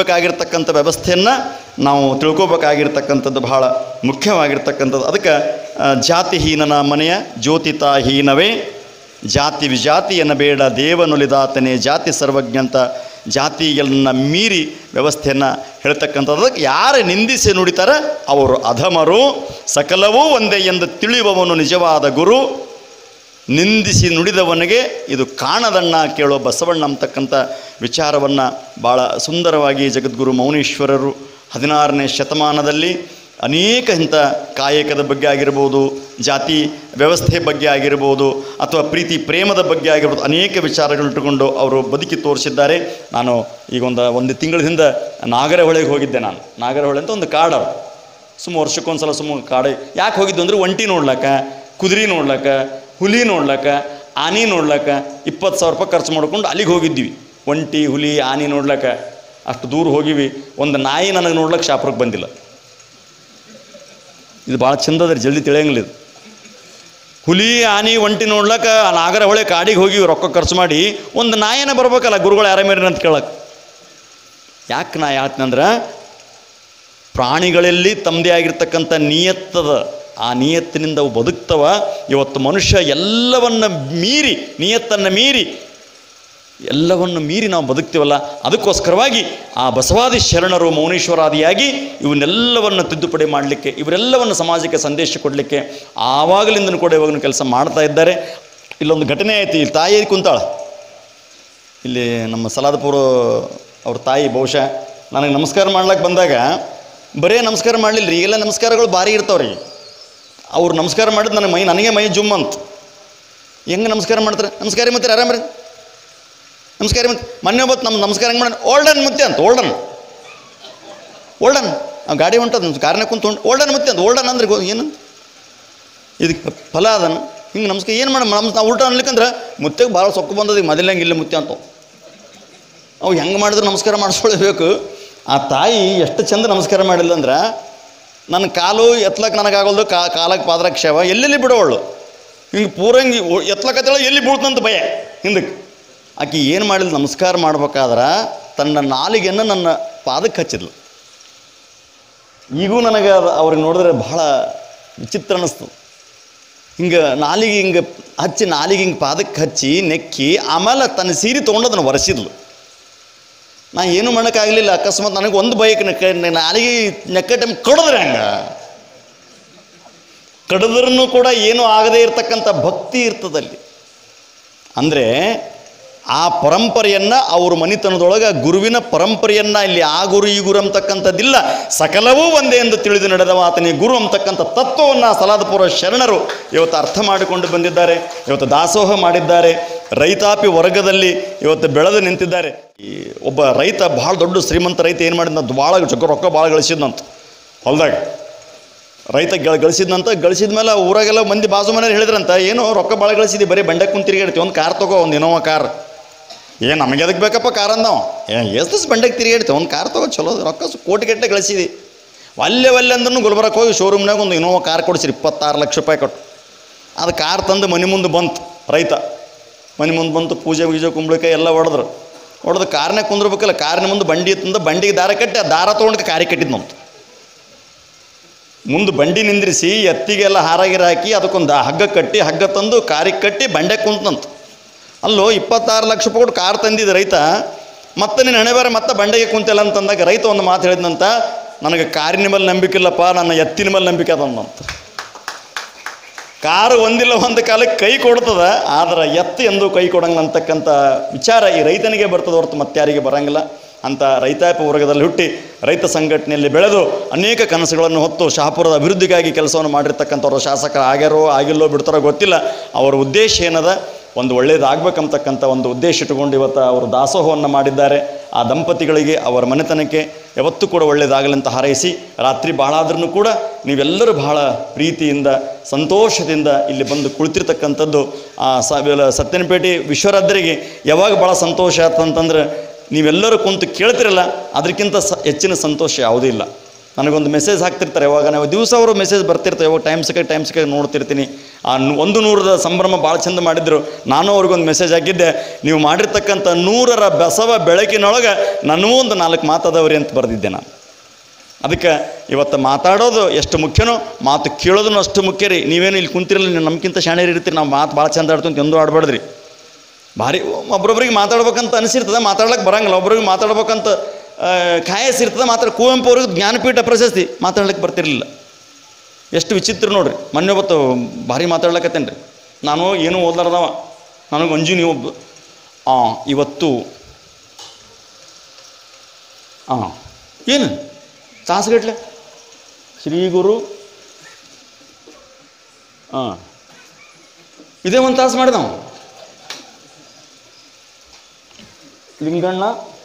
ಬದುಕಬೇಕಾಗಿರ್ತಕ್ಕಂಥ ವ್ಯವಸ್ಥೆಯನ್ನು ನಾವು ತಿಳ್ಕೊಬೇಕಾಗಿರ್ತಕ್ಕಂಥದ್ದು ಬಹಳ ಮುಖ್ಯವಾಗಿರ್ತಕ್ಕಂಥದ್ದು ಅದಕ್ಕೆ ಆ, ಜಾತಿಹೀನನ ಮನೆಯ ಜ್ಯೋತಿತಾಹೀನವೇ ಜಾತಿ ವಿಜಾತಿ ಎನ್ನಬೇಡ ದೇವನುಲಿದಾತನೇ ಜಾತಿ ಸರ್ವಜ್ಞಂತ ಜಾತಿಗಳನ್ನ ಮೀರಿ ವ್ಯವಸ್ಥೆಯನ್ನು ಹೇಳ್ತಕ್ಕಂಥದ್ದಕ್ಕೆ ಯಾರು ನಿಂದಿಸಿ ನುಡಿತಾರ ಅವರು ಅಧಮರು ಸಕಲವೂ ಒಂದೇ ಎಂದು ತಿಳಿಯುವವನು ನಿಜವಾದ ಗುರು ನಿಂದಿಸಿ ನುಡಿದವನಿಗೆ ಇದು ಕಾಣದಣ್ಣ ಕೇಳೋ ಬಸವಣ್ಣ ಅಂತಕ್ಕಂಥ ವಿಚಾರವನ್ನು ಭಾಳ ಸುಂದರವಾಗಿ ಜಗದ್ಗುರು ಮೌನೇಶ್ವರರು ಹದಿನಾರನೇ ಶತಮಾನದಲ್ಲಿ ಅನೇಕ ಇಂಥ ಕಾಯಕದ ಬಗ್ಗೆ ಆಗಿರ್ಬೋದು ಜಾತಿ ವ್ಯವಸ್ಥೆ ಬಗ್ಗೆ ಆಗಿರ್ಬೋದು ಅಥವಾ ಪ್ರೀತಿ ಪ್ರೇಮದ ಬಗ್ಗೆ ಆಗಿರ್ಬೋದು ಅನೇಕ ವಿಚಾರಗಳು ಇಟ್ಟುಕೊಂಡು ಅವರು ಬದುಕಿ ತೋರಿಸಿದ್ದಾರೆ ನಾನು ಈಗ ಒಂದು ಒಂದು ತಿಂಗಳ ಹಿಂದೆ ನಾಗರಹೊಳೆಗೆ ಹೋಗಿದ್ದೆ ನಾನು ನಾಗರಹೊಳೆ ಅಂತ ಒಂದು ಕಾಡು ಸುಮ್ಮ ವರ್ಷಕ್ಕೊಂದ್ಸಲ ಸುಮ್ಮ ಕಾಡು ಯಾಕೆ ಹೋಗಿದ್ದು ಅಂದ್ರೆ ಒಂಟಿ ನೋಡ್ಲಕ್ಕ ಕುದುರೆ ನೋಡ್ಲಕ್ಕ ಹುಲಿ ನೋಡ್ಲಕ್ಕ ಆನೆ ನೋಡ್ಲಕ್ಕ ಇಪ್ಪತ್ತು ಸಾವಿರ ರೂಪಾಯಿ ಖರ್ಚು ಮಾಡ್ಕೊಂಡು ಅಲ್ಲಿಗೆ ಹೋಗಿದ್ವಿ ಒಂಟಿ ಹುಲಿ ಆನೆ ನೋಡ್ಲಕ್ಕ ಅಷ್ಟು ದೂರ ಹೋಗಿವಿ ಒಂದು ನಾಯಿ ನನಗೆ ನೋಡ್ಲಕ್ಕೆ ಶಾಪುರಕ್ಕೆ ಬಂದಿಲ್ಲ ಇದು ಭಾಳ ಚಂದದ್ರಿ ಜಲ್ದಿ ತಿಳಿಯಂಗಿಲ್ಲ ಇದು ಹುಲಿ ಆನೆ ಒಂಟಿ ನೋಡ್ಲಕ್ಕ ನಾಗರಹೊಳೆ ಕಾಡಿಗೆ ಹೋಗಿ ರೊಕ್ಕ ಖರ್ಚು ಮಾಡಿ ಒಂದು ನಾಯಿನ ಬರ್ಬೇಕಲ್ಲ ಗುರುಗಳು ಯಾರ ಮೇರೆ ಅಂತ ಕೇಳಕ್ಕೆ ಯಾಕೆ ನಾ ಹೇಳ್ತೀನಂದ್ರೆ ಪ್ರಾಣಿಗಳಲ್ಲಿ ತಮ್ಮದೇ ಆಗಿರ್ತಕ್ಕಂಥ ನಿಯತ್ತದ ಆ ನಿಯತ್ತಿನಿಂದ ಅವು ಬದುಕ್ತವ ಇವತ್ತು ಮನುಷ್ಯ ಎಲ್ಲವನ್ನ ಮೀರಿ ನಿಯತ್ತನ್ನು ಮೀರಿ ಎಲ್ಲವನ್ನು ಮೀರಿ ನಾವು ಬದುಕ್ತೀವಲ್ಲ ಅದಕ್ಕೋಸ್ಕರವಾಗಿ ಆ ಬಸವಾದಿ ಶರಣರು ಮೌನೇಶ್ವರಾದಿಯಾಗಿ ಇವನ್ನೆಲ್ಲವನ್ನು ತಿದ್ದುಪಡಿ ಮಾಡಲಿಕ್ಕೆ ಇವರೆಲ್ಲವನ್ನು ಸಮಾಜಕ್ಕೆ ಸಂದೇಶ ಕೊಡಲಿಕ್ಕೆ ಆವಾಗಲಿಂದನೂ ಕೂಡ ಇವಾಗ ಕೆಲಸ ಮಾಡ್ತಾ ಇದ್ದಾರೆ ಇಲ್ಲೊಂದು ಘಟನೆ ಆಯ್ತು ಇಲ್ಲಿ ತಾಯಿ ಕುಂತಾಳ ಇಲ್ಲಿ ನಮ್ಮ ಸಲಾದಪುರ ಅವ್ರ ತಾಯಿ ಬಹುಶಃ ನನಗೆ ನಮಸ್ಕಾರ ಮಾಡ್ಲಿಕ್ಕೆ ಬಂದಾಗ ಬರೇ ನಮಸ್ಕಾರ ಮಾಡಲಿಲ್ಲ ರೀ ಈಗೆಲ್ಲ ನಮಸ್ಕಾರಗಳು ಭಾರಿ ಇರ್ತಾವೆ ರೀ ಅವ್ರು ನಮಸ್ಕಾರ ಮಾಡಿದ್ ನನಗೆ ಮೈ ನನಗೆ ಮೈ ಜುಮ್ ಅಂತ ಹೆಂಗೆ ನಮಸ್ಕಾರ ಮಾಡ್ತಾರೆ ನಮಸ್ಕಾರ ಮತ್ತೆ ಆರಾಮ್ರಿ ನಮಸ್ಕಾರ ಮತ್ತೆ ಮೊನ್ನೆ ಒಬ್ಬತ್ತು ನಮ್ಮ ನಮಸ್ಕಾರ ಹೆಂಗೆ ಮಾಡಿ ಓಲ್ಡನ್ ಮುತ್ತೆ ಅಂತ ಓಲ್ಡನ್ ಓಲ್ಡನ್ ಆ ಗಾಡಿ ಹೊಂಟದ ಕಾರ್ನ ಕುಂತು ಹೊಂಟು ಓಲ್ಡನ್ ಮುತ್ತೆ ಅಂತ ಓಲ್ಡನ್ ಅಂದ್ರೆ ಗೊ- ಏನಂತ ಇದಕ್ಕೆ ಫಲ ಅದನ ಹಿಂಗೆ ನಮಸ್ಕಾರ ಏನು ಮಾಡಿ ನಮ್ಸ್ ನಾವು ಉಲ್ಟಾ ಅನ್ಲಿಕ್ಕಂದ್ರೆ ಮುತ್ತೆಗೆ ಭಾಳ ಸೊಕ್ಕು ಬಂದದ ಈಗ ಮೊದಲಂಗೆ ಇಲ್ಲ ಮುತ್ತೆ ಅಂತ ಅವು ಹೆಂಗೆ ಮಾಡಿದ್ರೆ ನಮಸ್ಕಾರ ಮಾಡಿಸ್ಕೊಳ್ಬೇಕು ಆ ತಾಯಿ ಎಷ್ಟು ಚಂದ ನಮಸ್ಕಾರ ಮಾಡಿಲ್ಲ ಅಂದ್ರೆ ನನ್ನ ಕಾಲು ಎತ್ಲಕ್ಕೆ ನನಗಾಗಲ್ದು ಕಾ ಕಾಲಕ್ಕೆ ಪಾದ್ರಕ್ಕೆ ಶವ ಎಲ್ಲೆಲ್ಲಿ ಬಿಡೋವಳು ಹಿಂಗೆ ಪೂರಂಗಿ ಎತ್ಲಕತ್ತೇಳ ಎಲ್ಲಿ ಬೀಳ್ತಂತ ಭಯ ಹಿಂದಕ್ಕೆ ಆಕೆ ಏನು ಮಾಡಿಲ್ಲ ನಮಸ್ಕಾರ ಮಾಡ್ಬೇಕಾದ್ರೆ ತನ್ನ ನಾಲಿಗೆಯನ್ನು ನನ್ನ ಪಾದಕ್ಕೆ ಹಚ್ಚಿದ್ಲು ಈಗೂ ನನಗೆ ಅದು ಅವ್ರಿಗೆ ನೋಡಿದ್ರೆ ಬಹಳ ವಿಚಿತ್ರ ಅನ್ನಿಸ್ತು ಹಿಂಗೆ ನಾಲಿಗೆ ಹಿಂಗೆ ಹಚ್ಚಿ ನಾಲಿಗೆ ಹಿಂಗೆ ಪಾದಕ್ಕೆ ಹಚ್ಚಿ ನೆಕ್ಕಿ ಆಮೇಲೆ ತನ್ನ ಸೀರೆ ತೊಗೊಂಡು ಅದನ್ನು ಒರೆಸಿದ್ಲು ನಾ ಏನು ಮಾಡೋಕ್ಕಾಗಲಿಲ್ಲ ಅಕಸ್ಮಾತ್ ನನಗೆ ಒಂದು ಬೈಕ್ ನೆಕ್ಕ ನಾಲಿಗೆ ನೆಕ್ಕ ಟೈಮ್ ಕಡಿದ್ರೆ ಹಂಗ ಕಡಿದ್ರೂ ಕೂಡ ಏನೂ ಆಗದೇ ಇರತಕ್ಕಂಥ ಭಕ್ತಿ ಇರ್ತದಲ್ಲಿ ಅಂದರೆ ಆ ಪರಂಪರೆಯನ್ನು ಅವ್ರ ಮನಿತನದೊಳಗೆ ಗುರುವಿನ ಪರಂಪರೆಯನ್ನು ಇಲ್ಲಿ ಆ ಗುರು ಈ ಗುರು ಅಂತಕ್ಕಂಥದ್ದಿಲ್ಲ ಸಕಲವೂ ಒಂದೇ ಎಂದು ತಿಳಿದು ನಡೆದವ ಆತನಿಗೆ ಗುರು ಅಂತಕ್ಕಂಥ ತತ್ವವನ್ನು ಸಲಾದಪುರ ಶರಣರು ಇವತ್ತು ಅರ್ಥ ಮಾಡಿಕೊಂಡು ಬಂದಿದ್ದಾರೆ ಇವತ್ತು ದಾಸೋಹ ಮಾಡಿದ್ದಾರೆ ರೈತಾಪಿ ವರ್ಗದಲ್ಲಿ ಇವತ್ತು ಬೆಳೆದು ನಿಂತಿದ್ದಾರೆ ಈ ಒಬ್ಬ ರೈತ ಭಾಳ ದೊಡ್ಡ ಶ್ರೀಮಂತ ರೈತ ಏನು ಮಾಡಿದ್ನಂತ ಭಾಳ ಜಗ್ಗ ರೊಕ್ಕ ಭಾಳ ಗಳಿಸಿದ್ನಂತ ಹೊಲ್ದಾಗ ರೈತ ಗಳ ಗಳಿಸಿದ್ನಂತ ಗಳಿಸಿದ ಮೇಲೆ ಊರಾಗೆಲ್ಲ ಮಂದಿ ಬಾಜು ಮನೆಯವ್ರು ಹೇಳಿದ್ರಂತ ಏನು ರೊಕ್ಕ ಭಾಳ ಗಳಿಸಿದಿ ಬರೀ ಬಂಡೆ ಕುಂತ ತಿರುಗಾಡ್ತೀವಿ ಒಂದು ಕಾರ್ ತಗೋ ಒಂದು ಇನೋವಾ ಕಾರ್ ಏ ನಮಗೆ ಅದಕ್ಕೆ ಬೇಕಪ್ಪ ಕಾರ್ ಅಂದವ ಏ ಎಷ್ಟು ದಿವಸ ಬಂಡೆಗೆ ತಿರುಗಾಡ್ತೀವಿ ಒಂದು ಕಾರ್ ತಗೋ ಚಲೋ ಅದ, ರೊಕ್ಕ ಸು- ಕೋಟಿಗಟ್ಟಲೆ ಗಳಿಸಿದಿ ಒಲ್ಲೆ ಒಲ್ಲೆ ಅಂದ್ರೂ ಗುಲ್ಬರ್ಗಕ್ಕೆ ಹೋಗಿ ಶೋರೂಮ್ನಾಗ ಒಂದು ಇನೋವಾ ಕಾರ್ ಕೊಡಿಸಿರಿ ಇಪ್ಪತ್ತಾರು ಲಕ್ಷ ರೂಪಾಯಿ ಕೊಟ್ಟು ಅದು ಕಾರ್ ತಂದು ಮನೆ ಮುಂದೆ ಬಂತು ರೈತ ಮನೆ ಮುಂದೆ ಬಂತು ಪೂಜೆ ಗೀಜೆ ಕುಂಬಳಕಾಯಿ ಎಲ್ಲ ಹೊಡೆದ್ರು ಹೊಡೆದು ಕಾರ್ನಾಗ ಕುಂದ್ರಬೇಕಲ್ಲ ಕಾರಿನ ಮುಂದೆ ಬಂಡಿ ತಂದು ಬಂಡಿಗೆ ದಾರ ಕಟ್ಟಿ ಆ ದಾರ ತೊಗೊಂಡು ಕಾರಿಗೆ ಕಟ್ಟಿದ್ನಂತ ಮುಂದೆ ಬಂಡಿ ನಿಂದ್ರಿಸಿ ಎತ್ತಿಗೆಲ್ಲ ಹಾರಾಗಿರ ಹಾಕಿ ಅದಕ್ಕೊಂದು ಹಗ್ಗ ಕಟ್ಟಿ ಹಗ್ಗ ತಂದು ಕಾರಿಗೆ ಕಟ್ಟಿ ಬಂಡೆ ಕುಂತಂತ ಅಲ್ಲೋ ಇಪ್ಪತ್ತಾರು ಲಕ್ಷ ರೂಪಾಯಿ ಕೊಟ್ಟು ಕಾರ್ ತಂದಿದ್ದ ರೈತ ಮತ್ತೆ ನೀನು ಹಣೆ ಬೇರೆ ಮತ್ತೆ ಬಂಡೆಗೆ ಕುಂತಿಲ್ಲ ಅಂತಂದಾಗ ರೈತ ಒಂದು ಮಾತು ಹೇಳಿದ್ನಂತ ನನಗೆ ಕಾರಿನ ಮೇಲೆ ನಂಬಿಕೆ ಇಲ್ಲಪ್ಪ ನನ್ನ ಎತ್ತಿನ ಮೇಲೆ ನಂಬಿಕೆ ಅದಂತ ಕಾರು ಒಂದಿಲ್ಲ ಒಂದು ಕಾಲಕ್ಕೆ ಕೈ ಕೊಡ್ತದ ಆದ್ರೆ ಎತ್ತು ಎಂದು ಕೈ ಕೊಡಂಗಿಲ್ಲ ಅಂತಕ್ಕಂಥ ವಿಚಾರ ಈ ರೈತನಿಗೆ ಬರ್ತದೆ ಹೊರತು ಮತ್ತಾರಿಗೆ ಬರಂಗಿಲ್ಲ ಅಂತ ರೈತಾಪಿ ವರ್ಗದಲ್ಲಿ ಹುಟ್ಟಿ ರೈತ ಸಂಘಟನೆಯಲ್ಲಿ ಬೆಳೆದು ಅನೇಕ ಕನಸುಗಳನ್ನು ಹೊತ್ತು ಶಹಾಪುರದ ಅಭಿವೃದ್ಧಿಗಾಗಿ ಕೆಲಸವನ್ನು ಮಾಡಿರ್ತಕ್ಕಂಥವ್ರು ಶಾಸಕರು ಆಗ್ಯಾರೋ ಆಗಿಲ್ಲೋ ಬಿಡ್ತಾರೋ ಗೊತ್ತಿಲ್ಲ ಅವರ ಉದ್ದೇಶ ಏನದ ಒಂದು ಒಳ್ಳೇದಾಗಬೇಕಂತಕ್ಕಂಥ ಒಂದು ಉದ್ದೇಶ ಇಟ್ಟುಕೊಂಡು ಇವತ್ತು ಅವರು ದಾಸೋಹವನ್ನು ಮಾಡಿದ್ದಾರೆ ಆ ದಂಪತಿಗಳಿಗೆ ಅವರ ಮನೆತನಕ್ಕೆ ಯಾವತ್ತೂ ಕೂಡ ಒಳ್ಳೆಯದಾಗಲಿ ಅಂತ ಹಾರೈಸಿ ರಾತ್ರಿ ಭಾಳ ಆದ್ರೂ ಕೂಡ ನೀವೆಲ್ಲರೂ ಬಹಳ ಪ್ರೀತಿಯಿಂದ ಸಂತೋಷದಿಂದ ಇಲ್ಲಿ ಬಂದು ಕುಳಿತಿರ್ತಕ್ಕಂಥದ್ದು ಆ ಸ ಇವೆಲ್ಲ ಸತ್ಯನಪೇಟೆ ವಿಶ್ವರಾದ್ರಿಗೆ ಯಾವಾಗ ಭಾಳ ಸಂತೋಷ ಆತಂತಂದ್ರೆ ನೀವೆಲ್ಲರೂ ಕುಂತು ಕೇಳ್ತಿರಲ್ಲ ಅದಕ್ಕಿಂತ ಸ ಹೆಚ್ಚಿನ ಸಂತೋಷ ಯಾವುದೂ ಇಲ್ಲ ನನಗೊಂದು ಮೆಸೇಜ್ ಹಾಕ್ತಿರ್ತಾರೆ ಯಾವಾಗ ನಾವು ದಿವಸ ಅವರು ಮೆಸೇಜ್ ಬರ್ತಿರ್ತಾರೆ ಯಾವಾಗ ಟೈಮ್ ಸಿಕ್ಕ ಟೈಮ್ ಸಿಕ್ಕ ನೋಡ್ತಿರ್ತೀನಿ ಆ ನು- ಒಂದು ನೂರದ ಸಂಭ್ರಮ ಭಾಳ ಚಂದ ಮಾಡಿದ್ರು ನಾನು ಅವ್ರಿಗೊಂದು ಮೆಸೇಜ್ ಹಾಕಿದ್ದೆ ನೀವು ಮಾಡಿರ್ತಕ್ಕಂಥ ನೂರರ ಬಸವ ಬೆಳಕಿನೊಳಗೆ ನನಗೂ ಒಂದು ನಾಲ್ಕು ಮಾತದವ್ರಿ ಅಂತ ಬರೆದಿದ್ದೆ ನಾನು ಅದಕ್ಕೆ ಇವತ್ತು ಮಾತಾಡೋದು ಎಷ್ಟು ಮುಖ್ಯನೋ ಮಾತು ಕೇಳೋದನ್ನು ಅಷ್ಟು ಮುಖ್ಯ ರೀ ನೀವೇನು ಇಲ್ಲಿ ಕುಂತಿರಲ್ಲ ನೀವು ನಮ್ಗಿಂತ ಶಾಣೆರು ಇರ್ತೀರಿ ನಾವು ಮಾತು ಭಾಳ ಚಂದ ಆಡ್ತು ಅಂತ ಎಂದೂ ಆಡ್ಬಾರ್ದ್ರಿ ಭಾರಿ ಒಬ್ರೊಬ್ರಿಗೆ ಮಾತಾಡ್ಬೇಕಂತ ಅನಿಸಿರ್ತದೆ ಮಾತಾಡ್ಲಿಕ್ಕೆ ಬರಂಗಿಲ್ಲ ಒಬ್ರಿಗೆ ಮಾತಾಡ್ಬೇಕಂತ ಆ, ಕಾಯಸಿರ್ತದೆ ಮಾತಾಡ ಕುವೆಂಪು ಅವ್ರಿಗೆ ಜ್ಞಾನಪೀಠ ಪ್ರಶಸ್ತಿ ಮಾತಾಡ್ಲಿಕ್ಕೆ ಬರ್ತಿರ್ಲಿಲ್ಲ ಎಷ್ಟು ವಿಚಿತ್ರ ನೋಡ್ರಿ ಮೊನ್ನೆ ಒಬ್ಬತ್ತು ಭಾರಿ ಮಾತಾಡ್ಲಕತ್ತೇನೆ ರೀ ನಾನು ಏನೂ ಓದ್ಲಾರ್ದವ ನನಗೆ ಅಂಜಿನಿ ಒಬ್ಬ ಹಾಂ ಇವತ್ತು ಹಾಂ ಏನು ತಾಸುಗಟ್ಲೆ ಶ್ರೀ ಗುರು ಹಾಂ ಇದೇ ಒಂದು ತಾಸು ಮಾಡಿದವ Linganna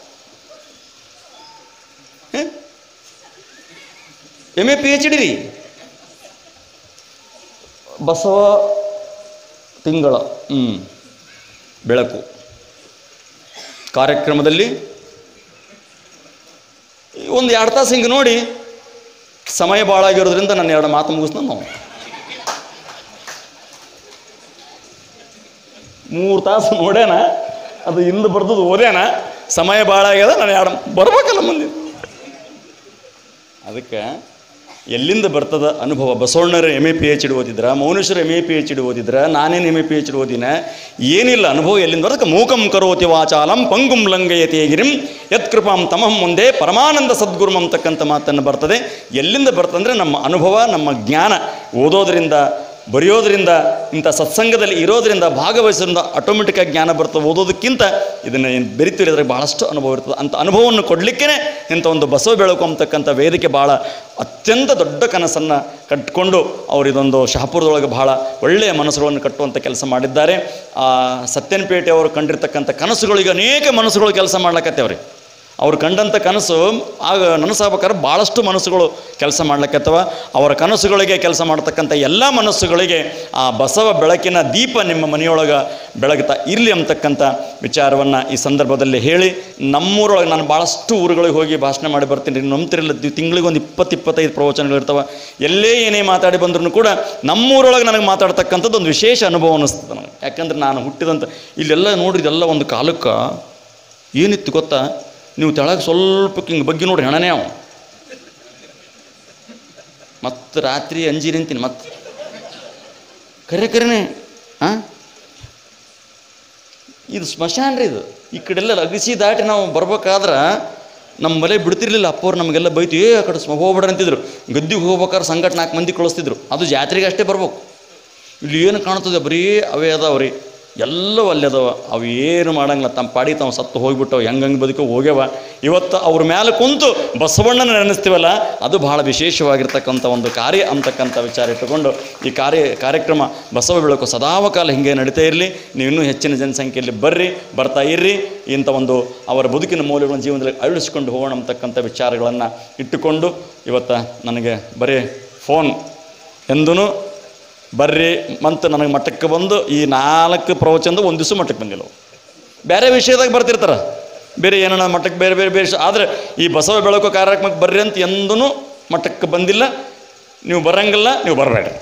M A P H D ರೀ ಬಸವ ತಿಂಗಳ ಹ್ಞೂ ಬೆಳಕು ಕಾರ್ಯಕ್ರಮದಲ್ಲಿ ಒಂದು ಎರಡು ತಾಸು ಹಿಂಗೆ ನೋಡಿ ಸಮಯ ಭಾಳ ಆಗಿರೋದ್ರಿಂದ ನಾನು ಎರಡು ಮಾತು ಮುಗಿಸ್ನ ನಾವು ಮೂರು ತಾಸು ನೋಡ್ಯಾನ ಅದು ಹಿಂದೆ ಬರ್ದದ್ದು ಓದ್ಯಾನ ಸಮಯ ಭಾಳ ಆಗ್ಯದ ನಾನು ಎರಡು ಬರ್ಬೇಕಲ್ಲ ಮುಂದೆ ಅದಕ್ಕೆ ಎಲ್ಲಿಂದ ಬರ್ತದ ಅನುಭವ ಬಸವಣ್ಣರು M A P H D ಓದಿದ್ರ Mouneshwara M A P H D ಓದಿದ್ರ ನಾನೇನು M A P H D ಓದಿನ ಏನಿಲ್ಲ ಅನುಭವ ಎಲ್ಲಿಂದ ಬರ್ತದೆ ಮೂಕಂ ಕರೋತಿ ವಾಚಾಲಂ ಪಂಗುಂ ಲಂಗಯತಿ ಗಿರಿಂ ಯತ್ಕೃಪಾಂ ತಮಹಂ ಮುಂದೆ ಪರಮಾನಂದ ಸದ್ಗುರುಂ ಅಂತಕ್ಕಂಥ ಮಾತನ್ನು ಬರ್ತದೆ ಎಲ್ಲಿಂದ ಬರ್ತಂದ್ರೆ ನಮ್ಮ ಅನುಭವ ನಮ್ಮ ಜ್ಞಾನ ಓದೋದ್ರಿಂದ ಬರೆಯೋದ್ರಿಂದ ಇಂಥ ಸತ್ಸಂಗದಲ್ಲಿ ಇರೋದ್ರಿಂದ ಭಾಗವಹಿಸೋದ್ರಿಂದ ಆಟೋಮೆಟಿಕ್ಕಾಗಿ ಜ್ಞಾನ ಬರ್ತದೆ ಓದೋದಕ್ಕಿಂತ ಇದನ್ನು ಏನು ಬೆರಿತೀರಿ ಅದ್ರಾಗ ಭಾಳಷ್ಟು ಅನುಭವ ಇರ್ತದೆ ಅಂಥ ಅನುಭವವನ್ನು ಕೊಡಲಿಕ್ಕೇ ಇಂಥ ಒಂದು ಬಸವ ಬೆಳಕು ಅಂತಕ್ಕಂಥ ವೇದಿಕೆ ಭಾಳ ಅತ್ಯಂತ ದೊಡ್ಡ ಕನಸನ್ನು ಕಟ್ಟಿಕೊಂಡು ಅವರು ಇದೊಂದು ಶಹಾಪುರದೊಳಗೆ ಬಹಳ ಒಳ್ಳೆಯ ಮನಸ್ಸುಗಳನ್ನು ಕಟ್ಟುವಂಥ ಕೆಲಸ ಮಾಡಿದ್ದಾರೆ ಆ ಸತ್ಯನಪೇಟೆ ಅವರು ಕಂಡಿರ್ತಕ್ಕಂಥ ಕನಸುಗಳಿಗೆ ಅನೇಕ ಮನಸ್ಸುಗಳು ಕೆಲಸ ಮಾಡ್ಲಕತ್ತೇವ್ರಿ ಅವ್ರು ಕಂಡಂಥ ಕನಸು ಆಗ ನನಸಾಗ್ಬೇಕಾದ್ರೆ ಭಾಳಷ್ಟು ಮನಸ್ಸುಗಳು ಕೆಲಸ ಮಾಡ್ಲಿಕ್ಕತ್ತವ ಅವರ ಕನಸುಗಳಿಗೆ ಕೆಲಸ ಮಾಡ್ತಕ್ಕಂಥ ಎಲ್ಲ ಮನಸ್ಸುಗಳಿಗೆ ಆ ಬಸವ ಬೆಳಕಿನ ದೀಪ ನಿಮ್ಮ ಮನೆಯೊಳಗೆ ಬೆಳಗ್ತಾ ಇರಲಿ ಅಂತಕ್ಕಂಥ ವಿಚಾರವನ್ನು ಈ ಸಂದರ್ಭದಲ್ಲಿ ಹೇಳಿ ನಮ್ಮೂರೊಳಗೆ ನಾನು ಭಾಳಷ್ಟು ಊರುಗಳಿಗೆ ಹೋಗಿ ಭಾಷಣ ಮಾಡಿ ಬರ್ತೀನಿ ರೀ ನಂಬ್ತಿರಲ್ಲ ತಿಂಗಳಿಗೆ ಒಂದು ಇಪ್ಪತ್ತು ಇಪ್ಪತ್ತೈದು ಪ್ರವಚನಗಳಿರ್ತವೆ ಎಲ್ಲೇ ಏನೇ ಮಾತಾಡಿ ಬಂದ್ರೂ ಕೂಡ ನಮ್ಮೂರೊಳಗೆ ನನಗೆ ಮಾತಾಡ್ತಕ್ಕಂಥದ್ದು ಒಂದು ವಿಶೇಷ ಅನುಭವ ಅನ್ನಿಸ್ತದೆ ನನಗೆ ಯಾಕಂದ್ರೆ ನಾನು ಹುಟ್ಟಿದಂಥ ಇಲ್ಲೆಲ್ಲ ನೋಡ್ರಿ ಇದೆಲ್ಲ ಒಂದು ಕಾಲಕ್ಕೆ ಏನಿತ್ತು ಗೊತ್ತಾ ನೀವು ತೆಳಗೆ ಸ್ವಲ್ಪ ಹಿಂಗೆ ಬಗ್ಗೆ ನೋಡ್ರಿ ಹೆಣನೇ ಅವ ಮತ್ತು ರಾತ್ರಿ ಅಂಜಿ ನಿಂತೀನಿ ಮತ್ತೆ ಕರೆ ಕರೆನೆ ಹಾಂ ಇದು ಸ್ಮಶಾನ ರೀ ಇದು ಈ ಕಡೆಲ್ಲ ಅಗಸಿ ದಾಟಿ ನಾವು ಬರ್ಬೇಕಾದ್ರೆ ನಮ್ಮ ಮನೆ ಬಿಡ್ತಿರ್ಲಿಲ್ಲ ಅಪ್ಪವ್ರು ನಮಗೆಲ್ಲ ಬೈತು ಏ ಆ ಕಡೆ ಸ್ಮ ಹೋಗ್ಬೇಡ್ರಿ ಅಂತಿದ್ರು ಗದ್ದಿಗೆ ಹೋಗ್ಬೇಕಾದ್ರೆ ಸಂಗಟ ನಾಲ್ಕು ಮಂದಿ ಕಳಿಸ್ತಿದ್ರು ಅದು ಜಾತ್ರೆಗೆ ಅಷ್ಟೇ ಬರ್ಬೇಕು ಇಲ್ಲಿ ಏನು ಕಾಣ್ತದೆ ಬರೀ ಅವೇ ಅದಾವ ರೀ ಎಲ್ಲವೂ ಅಲ್ಲಿ ಅದಾವ ಅವು ಏನು ಮಾಡಂಗಿಲ್ಲ ತಮ್ಮ ಪಾಡಿ ತಾವು ಸತ್ತು ಹೋಗ್ಬಿಟ್ಟವು ಹೆಂಗೆ ಹಂಗೆ ಬದುಕೋ ಹೋಗ್ಯವ ಇವತ್ತು ಅವ್ರ ಮೇಲೆ ಕುಂತು ಬಸವಣ್ಣನ ನೆನೆಸ್ತೀವಲ್ಲ ಅದು ಬಹಳ ವಿಶೇಷವಾಗಿರ್ತಕ್ಕಂಥ ಒಂದು ಕಾರ್ಯ ಅಂತಕ್ಕಂಥ ವಿಚಾರ ಇಟ್ಟುಕೊಂಡು ಈ ಕಾರ್ಯ ಕಾರ್ಯಕ್ರಮ ಬಸವ ಬೆಳಕು ಸದಾವಕಾಲ ಹಿಂಗೆ ನಡೀತಾ ಇರಲಿ ನೀವು ಇನ್ನೂ ಹೆಚ್ಚಿನ ಜನಸಂಖ್ಯೆಯಲ್ಲಿ ಬರ್ರಿ ಬರ್ತಾ ಇರ್ರಿ ಇಂಥ ಒಂದು ಅವರ ಬದುಕಿನ ಮೌಲ್ಯಗಳನ್ನು ಜೀವನದಲ್ಲಿ ಅಳವಡಿಸ್ಕೊಂಡು ಹೋಗೋಣ ಅಂತಕ್ಕಂಥ ವಿಚಾರಗಳನ್ನು ಇಟ್ಟುಕೊಂಡು ಇವತ್ತು ನನಗೆ ಬರೀ ಫೋನ್ ಎಂದೂ ಬರ್ರಿ ಮತ್ತು ನನಗೆ ಮಠಕ್ಕೆ ಬಂದು ಈ ನಾಲ್ಕು ಪ್ರವಚನದ ಒಂದು ದಿವಸ ಮಠಕ್ಕೆ ಬಂದಿಲ್ಲ ಅವ್ರು. ಬೇರೆ ವಿಷಯದಾಗ ಬರ್ತಿರ್ತಾರೆ ಬೇರೆ ಏನೋ ಮಠಕ್ಕೆ ಬೇರೆ ಬೇರೆ ಬೇರೆ ಆದರೆ ಈ ಬಸವ ಬೆಳಕು ಕಾರ್ಯಕ್ರಮಕ್ಕೆ ಬರ್ರಿ ಅಂತ ಎಂದೂ ಮಠಕ್ಕೆ ಬಂದಿಲ್ಲ ನೀವು ಬರಂಗಿಲ್ಲ ನೀವು ಬರಬೇಡ್ರಿ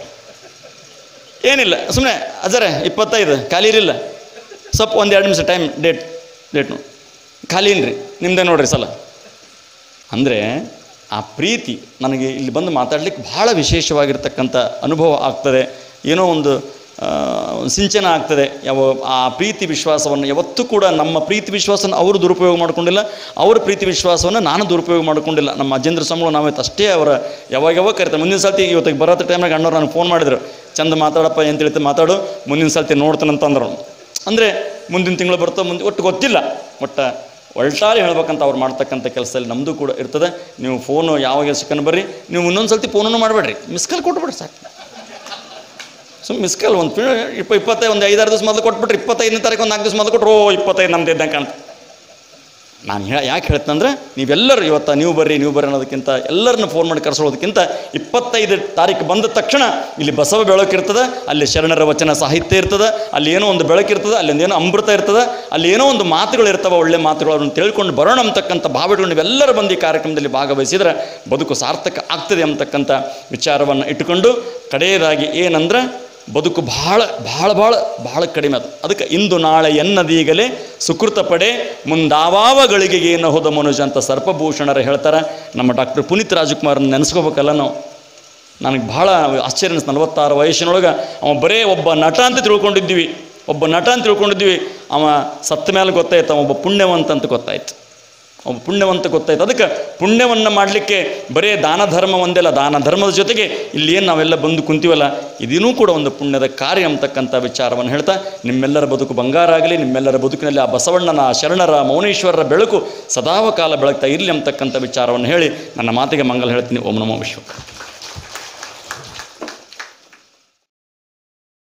ಏನಿಲ್ಲ ಸುಮ್ಮನೆ ಅಜರೆ ಇಪ್ಪತ್ತೈದು ಖಾಲಿ ಇರಿಲ್ಲ ಸ್ವಲ್ಪ ಒಂದು ಎರಡು ನಿಮಿಷ ಟೈಮ್ ಡೇಟ್ ಡೇಟ್ನು ಖಾಲಿ ಏನ್ರಿ ನಿಮ್ದೇ ನೋಡ್ರಿ ಸಲ ಅಂದರೆ ಆ ಪ್ರೀತಿ ನನಗೆ ಇಲ್ಲಿ ಬಂದು ಮಾತಾಡ್ಲಿಕ್ಕೆ ಭಾಳ ವಿಶೇಷವಾಗಿರ್ತಕ್ಕಂಥ ಅನುಭವ ಆಗ್ತದೆ ಏನೋ ಒಂದು ಆ, ಸಿಂಚನ ಆಗ್ತದೆ ಯಾವ ಆ ಪ್ರೀತಿ ವಿಶ್ವಾಸವನ್ನು ಯಾವತ್ತೂ ಕೂಡ ನಮ್ಮ ಪ್ರೀತಿ ವಿಶ್ವಾಸನ ಅವರು ದುರುಪಯೋಗ ಮಾಡ್ಕೊಂಡಿಲ್ಲ ಅವರ ಪ್ರೀತಿ ವಿಶ್ವಾಸವನ್ನು ನಾನು ದುರುಪಯೋಗ ಮಾಡ್ಕೊಂಡಿಲ್ಲ ನಮ್ಮ ಅಜೇಂದ್ರ ಸ್ವಾಮಿಗಳು ನಾವತ್ತು ಅಷ್ಟೇ ಅವರ ಯಾವಾಗ ಯಾವಾಗ ಕರಿತಾರೆ ಮುಂದಿನ ಸರ್ತಿ ಇವತ್ತಿಗೆ ಬರೋತ್ತ ಟೈಮ್ನಾಗ ಅಣ್ಣವ್ರು ನನಗೆ ಫೋನ್ ಮಾಡಿದ್ರು ಚಂದ ಮಾತಾಡಪ್ಪ ಅಂತ ಹೇಳ್ತಿ ಮಾತಾಡು ಮುಂದಿನ ಸರ್ತಿ ನೋಡ್ತಾನಂತಂದ್ರು ಅಂದರೆ ಮುಂದಿನ ತಿಂಗಳು ಬರ್ತೋ ಮುಂದೆ ಒಟ್ಟು ಗೊತ್ತಿಲ್ಲ ಒಟ್ಟು ಒಳ್ಟಾರಿ ಹೇಳ್ಬೇಕಂತ ಅವ್ರು ಮಾಡ್ತಕ್ಕಂಥ ಕೆಲಸದಲ್ಲಿ ನಮ್ಮದು ಕೂಡ ಇರ್ತದೆ ನೀವು ಫೋನು ಯಾವಾಗ ಸಿಕ್ಕನ್ನು ಬರ್ರಿ ನೀವು ಇನ್ನೊಂದು ಸರ್ತಿ ಫೋನನ್ನು ಮಾಡಬೇಡ್ರಿ ಮಿಸ್ ಕಾಲ್ ಕೊಟ್ಬಿಡ್ರಿ ಸಾಕು ಸುಮ್ಮನೆ ಮಿಸ್ ಕಾಲ್ ಒಂದು ಇಪ್ಪ ಇಪ್ಪತ್ತೈದು ಒಂದು ಐದಾರು ದಿವಸ ಮೊದಲು ಕೊಟ್ಬಿಟ್ರೆ ಇಪ್ಪತ್ತೈದನೇ ತಾರೀಕು ಒಂದು ನಾಲ್ಕು ದಿವಸ ಮೊದಲು ಕೊಟ್ಟರು ಓ ಇಪ್ಪತ್ತೈದು ನಮ್ದು ಇದ್ದಂಗೆ ಕಾಣ್ತು ನಾನು ಹೇಳ ಯಾಕೆ ಹೇಳ್ತಂದ್ರೆ ನೀವೆಲ್ಲರೂ ಇವತ್ತು ನೀವು ಬರ್ರಿ ನೀವು ಬರ್ರಿ ಅನ್ನೋದಕ್ಕಿಂತ ಎಲ್ಲರನ್ನ ಫೋನ್ ಮಾಡಿ ಕರೆಸೋದಕ್ಕಿಂತ ಇಪ್ಪತ್ತೈದು ತಾರೀಕು ಬಂದ ತಕ್ಷಣ ಇಲ್ಲಿ ಬಸವ ಬೆಳಕಿರ್ತದೆ ಅಲ್ಲಿ ಶರಣರ ವಚನ ಸಾಹಿತ್ಯ ಇರ್ತದೆ ಅಲ್ಲಿ ಏನೋ ಒಂದು ಬೆಳಕಿರ್ತದೆ ಅಲ್ಲಿ ಒಂದೇನೋ ಅಮೃತ ಇರ್ತದೆ ಅಲ್ಲಿ ಏನೋ ಒಂದು ಮಾತುಗಳು ಇರ್ತವೆ ಒಳ್ಳೆ ಮಾತುಗಳು ಅದನ್ನು ತಿಳ್ಕೊಂಡು ಬರೋಣ ಅಂತಕ್ಕಂಥ ಭಾವಗಳು ನೀವೆಲ್ಲರೂ ಬಂದು ಈ ಕಾರ್ಯಕ್ರಮದಲ್ಲಿ ಭಾಗವಹಿಸಿದ್ರೆ ಬದುಕು ಸಾರ್ಥಕ ಆಗ್ತದೆ ಅಂತಕ್ಕಂಥ ವಿಚಾರವನ್ನು ಇಟ್ಟುಕೊಂಡು ಕಡೆಯದಾಗಿ ಏನಂದ್ರೆ ಬದುಕು ಭಾಳ ಭಾಳ ಭಾಳ ಭಾಳ ಕಡಿಮೆ ಅದು ಅದಕ್ಕೆ ಇಂದು ನಾಳೆ ಎನ್ನದೀಗಲೇ ಸುಕೃತ ಪಡೆ ಮುಂದಾವಾವ ಗಳಿಗೆಗೆ ಏನು ಹೋದ ಮನುಜ ಅಂತ ಸರ್ಪಭೂಷಣರು ಹೇಳ್ತಾರೆ ನಮ್ಮ ಡಾಕ್ಟರ್ ಪುನೀತ್ ರಾಜ್ಕುಮಾರ್ನ ನೆನೆಸ್ಕೋಬೇಕಲ್ಲ ನಾವು ನನಗೆ ಭಾಳ ಆಶ್ಚರ್ಯ ಅನಿಸ್ತು ನಲವತ್ತಾರು ವಯಸ್ಸಿನೊಳಗೆ ಅವ ಬರೇ ಒಬ್ಬ ನಟ ಅಂತ ತಿಳ್ಕೊಂಡಿದ್ವಿ ಒಬ್ಬ ನಟ ಅಂತ ತಿಳ್ಕೊಂಡಿದ್ವಿ ಅವ ಸತ್ತ ಮೇಲೆ ಗೊತ್ತಾಯ್ತು ಅವ ಒಬ್ಬ ಪುಣ್ಯವಂತ ಅಂತ ಗೊತ್ತಾಯ್ತು ಒಬ್ಬ ಪುಣ್ಯವಂತ ಗೊತ್ತಾಯ್ತು ಅದಕ್ಕೆ ಪುಣ್ಯವನ್ನು ಮಾಡಲಿಕ್ಕೆ ಬರೇ ದಾನ ಧರ್ಮ ಒಂದಲ್ಲ ದಾನ ಧರ್ಮದ ಜೊತೆಗೆ ಇಲ್ಲಿ ಏನು ನಾವೆಲ್ಲ ಬಂದು ಕುಂತೀವಲ್ಲ ಇದೂ ಕೂಡ ಒಂದು ಪುಣ್ಯದ ಕಾರ್ಯ ಅಂತಕ್ಕಂಥ ವಿಚಾರವನ್ನು ಹೇಳ್ತಾ ನಿಮ್ಮೆಲ್ಲರ ಬದುಕು ಬಂಗಾರ ಆಗಲಿ ನಿಮ್ಮೆಲ್ಲರ ಬದುಕಿನಲ್ಲಿ ಆ ಬಸವಣ್ಣನ ಆ ಶರಣರ ಮೌನೇಶ್ವರರ ಬೆಳಕು ಸದಾವ ಕಾಲ ಬೆಳಗ್ತಾ ಇರಲಿ ಅಂತಕ್ಕಂಥ ವಿಚಾರವನ್ನು ಹೇಳಿ ನನ್ನ ಮಾತಿಗೆ ಮಂಗಲ ಹೇಳ್ತೀನಿ ಓಂ ನಮೋ ವಿಶ್ವಕ್ಕೆ